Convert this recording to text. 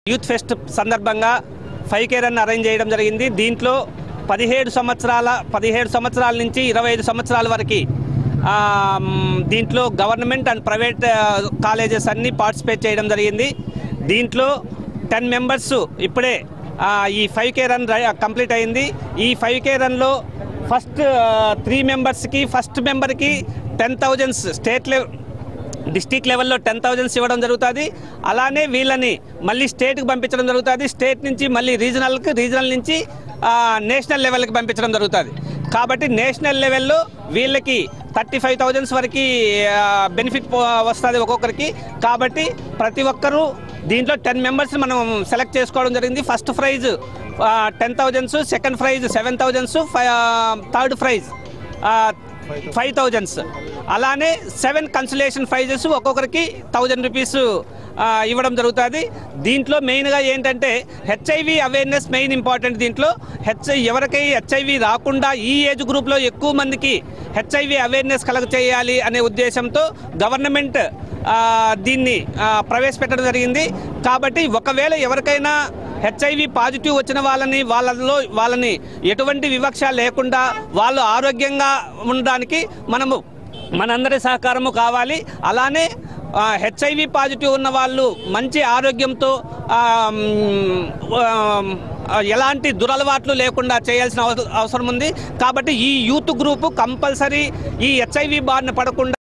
youth fest సందర్భంగా five K run arrange చేయడం జరిగింది దీంట్లో పదిహేడు సంవత్సరాల పదిహేడు సంవత్సరాల నుంచి ఇరవై ఐదు సంవత్సరాల వరకు ఆ, మ్, దీంట్లో government and private ah, colleges అన్నీ పార్టిసిపేట్ చేయడం జరిగింది దీంట్లో టెన్ మెంబర్స్ ఇప్పుడే ఆ, ఈ ఫైవ్ కే రన్ రై- కంప్లీట్ అయింది ఈ ఫైవ్ కే రన్లో ఫస్ట్ త్రీ మెంబర్స్కి ఫస్ట్ మెంబర్కి ten thousands state level district లెవెల్లో టెన్ థౌజండ్స్ ఇవ్వడం జరుగుతుంది అలానే వీళ్ళని మళ్ళీ స్టేట్కి పంపించడం జరుగుతుంది స్టేట్ నుంచి మళ్ళీ రీజనల్కి రీజనల్ నుంచి ఆ, నేషనల్ లెవెల్కి పంపించడం జరుగుతుంది కాబట్టి నేషనల్ లెవెల్లో వీళ్ళకి థర్టీ ఫైవ్ థౌజండ్స్ వరకు బెనిఫిట్ వస్తుంది ఒక్కొక్కరికి కాబట్టి ప్రతి ఒక్కరూ దీంట్లో టెన్ మెంబర్స్ మనం సెలెక్ట్ చేసుకోవడం జరిగింది first prize ten thousands second prize seven thousands third prize five thousands అలానే సెవెన్ కన్సలేషన్ ప్రైజెస్ ఒక్కొక్కరికి థౌజండ్ రూపీస్ ఇవ్వడం జరుగుతుంది దీంట్లో మెయిన్గా ఏంటంటే హెచ్ఐవి అవేర్నెస్ మెయిన్ ఇంపార్టెంట్ దీంట్లో హెచ్ఐ ఎవరికై హెచ్ఐవి రాకుండా ఈ ఏజ్ గ్రూప్లో ఎక్కువ మందికి హెచ్ఐవి అవేర్నెస్ కలగ చేయాలి అనే ఉద్దేశంతో గవర్నమెంట్ ఆ, దీన్ని ఆ, ప్రవేశపెట్టడం జరిగింది కాబట్టి ఒకవేళ ఎవరికైనా హెచ్ఐవి పాజిటివ్ వచ్చిన వాళ్ళని వాళ్ళలో వాళ్ళని ఎటువంటి వివక్ష లేకుండా వాళ్ళు ఆరోగ్యంగా ఉండడానికి మనము మనందరి సహకారము కావాలి అలానే హెచ్ఐవి పాజిటివ్ ఉన్న వాళ్ళు మంచి ఆరోగ్యంతో ఆ, మ్, ఆ, ఎలాంటి దురలవాట్లు లేకుండా చేయాల్సిన అవస- అవసరం ఉంది కాబట్టి ఈ యూత్ గ్రూపు కంపల్సరీ ఈ హెచ్ఐవి బారిన పడకుండా